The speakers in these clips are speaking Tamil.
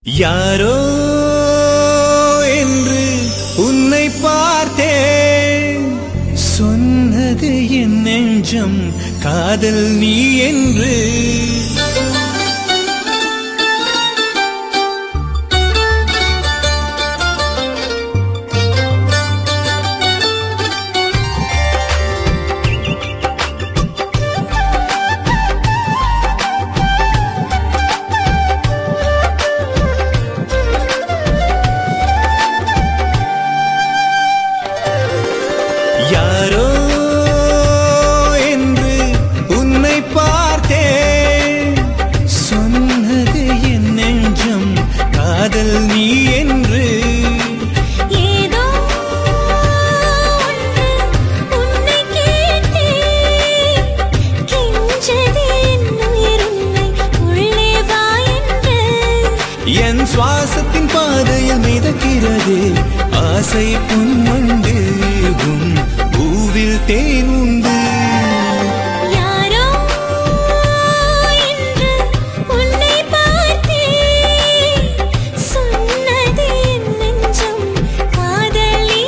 யாரோ என்று உன்னை பார்த்தேன் சொன்னது என் நெஞ்சம் காதல் நீ என்று யாரோ என்று உன்னை பார்த்தேன் சொன்னது என் நெஞ்சம் காதல் நீ என்று ஏதோ ஒன்று உன்னை கேட்டேன் கெஞ்சது என் உயிர் உன்னை உள்ளே வா என்று என் சுவாசத்தின் பாதையில் மிதக்கிறது ஆசை பொன்வண்டு உன் பூவில் தேன் உண்டு யாரோ என்று உன்னை பார்த்தேன் சொன்னது என் நெஞ்சம் காதலி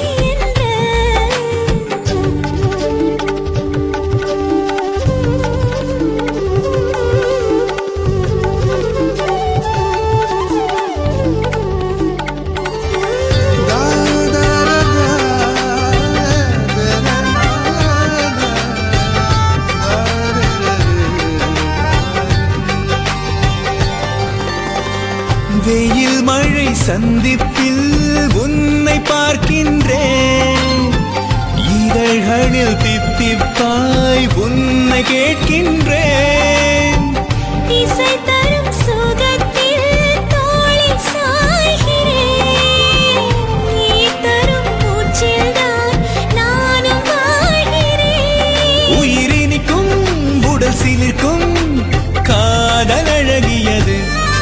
வெயில் மழை சந்திப்பில் உன்னை பார்க்கின்றேன் இதழ்களில் தித்திப்பாய் உன்னை கேட்கின்றேன் இசை தரும் சுகத்தில் தோளில் சாய்கிறேன் நீ தரும் மூச்சில்தான் நானும் வாழ்கிறேன் உயிரினிக்கும் உடல் சிலிர்க்கும் காதல் அழகியது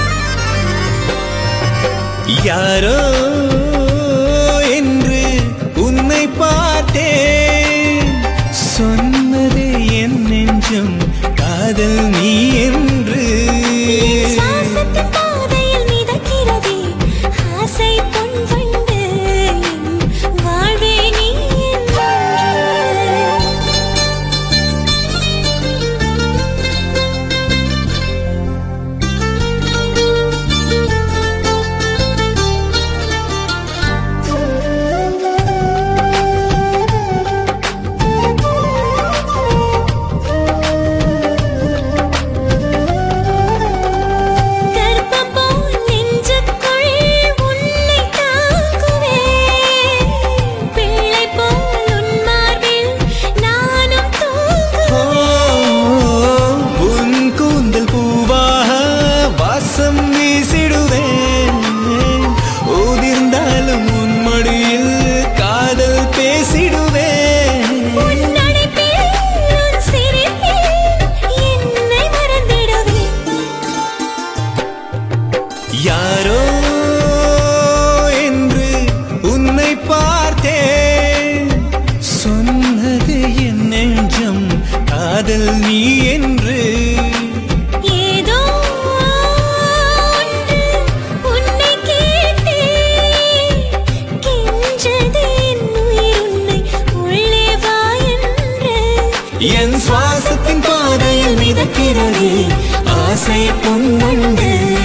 யாரோ என்று உன்னை பார்த்தேன் சொன்னதே என் நெஞ்சம் காதல் நீ என்று என் சுவாசத்தின் பாதையில் மிதக்கிறதே ஆசை பொன் வண்டு என் வாழ்வே நீ என்று கர்ப்பம் போல் நெஞ்சுக்குள் உன்னை தாங்குவேன் பிள்ளை போல் உன் மார்பில் நானும் ஓ, தூங்குவேன் உன் கூந்தல் பூவாக வாசம் வீசிடுவேன் ஓதிர்ந்தாலும் உன் மடியில் காதல் பேசிடுவேன் உன் நடைப்பில் உன் சிரிப்பில் என்னை மறந்திடுவேன் யாரோ என்று உன்னை பார்த்தேன் சொன்னது என் நெஞ்சம் காதல் நீ என்று ஏதோ ஒன்று உன்னை கேட்டேன் கெஞ்சது என் உயிர் உன்னை உள்ளே வா என்று என் சுவாசத்தின் பாதையில் மிதக்கிறது ஆசை பொன்வண்டு